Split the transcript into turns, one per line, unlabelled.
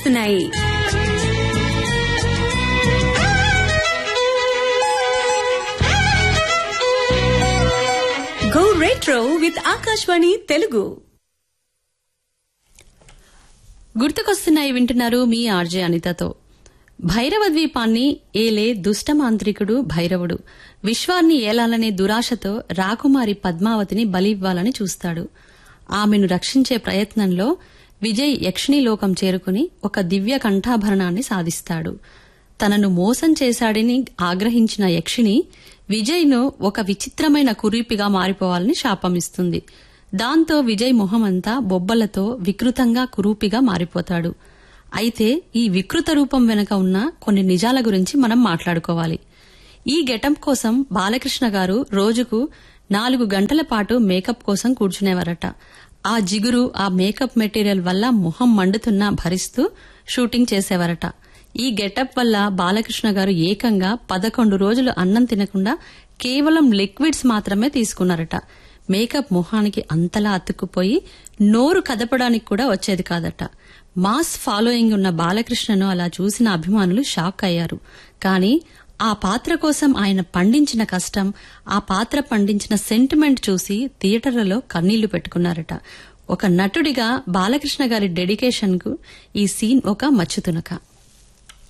గుర్తుకొస్తున్నాయి go retro with Akashvani Telugu గుర్తుకొస్తున్నాయి వింటున్నారు మీ ఆర్జే అనితతో భైరవ ద్వీపాన్ని ఏలే దుష్ట మాంత్రికుడు భైరవుడు విశ్వాన్ని ఏలాలనే దురాశతో రాకుమారి పద్మావతిని బలి ఇవ్వాలని చూస్తాడు ఆమెను రక్షించే ప్రయత్నంలో విజయ్ యక్షిణీ లోకం చేరుకుని ఒక దివ్య కంఠాభరణాన్ని సాధిస్తాడు తనను మోసం చేశాడని ఆగ్రహించిన యక్షిణి విజయ్ను ఒక విచిత్రమైన కురీపిగా మారిపోవాలని శాపమిస్తుంది దాంతో విజయ్ మొహమంతా బొబ్బలతో వికృతంగా కురూపిగా మారిపోతాడు అయితే ఈ వికృత రూపం వెనుక ఉన్న కొన్ని నిజాల గురించి మనం మాట్లాడుకోవాలి ఈ గెటప్ కోసం బాలకృష్ణ గారు రోజుకు నాలుగు గంటల పాటు మేకప్ కోసం కూర్చునేవారట ఆ జిగురు ఆ మేకప్ మెటీరియల్ వల్ల మొహం మండుతున్నా భరిస్తూ షూటింగ్ చేసేవారట ఈ గెటప్ వల్ల బాలకృష్ణ గారు ఏకంగా పదకొండు రోజులు అన్నం తినకుండా కేవలం లిక్విడ్స్ మాత్రమే తీసుకున్నారట మేకప్ మొహానికి అంతలా అతుక్కుపోయి నోరు కదపడానికి కూడా వచ్చేది కాదట మాస్ ఫాలోయింగ్ ఉన్న బాలకృష్ణను అలా చూసిన అభిమానులు షాక్ అయ్యారు కానీ ఆ పాత్ర కోసం ఆయన పండించిన కష్టం ఆ పాత్ర పండించిన సెంటిమెంట్ చూసి థియేటర్లలో కన్నీళ్లు పెట్టుకున్నారట ఒక నటుడిగా బాలకృష్ణ గారి డెడికేషన్ కు ఈ సీన్ ఒక మచ్చుతునక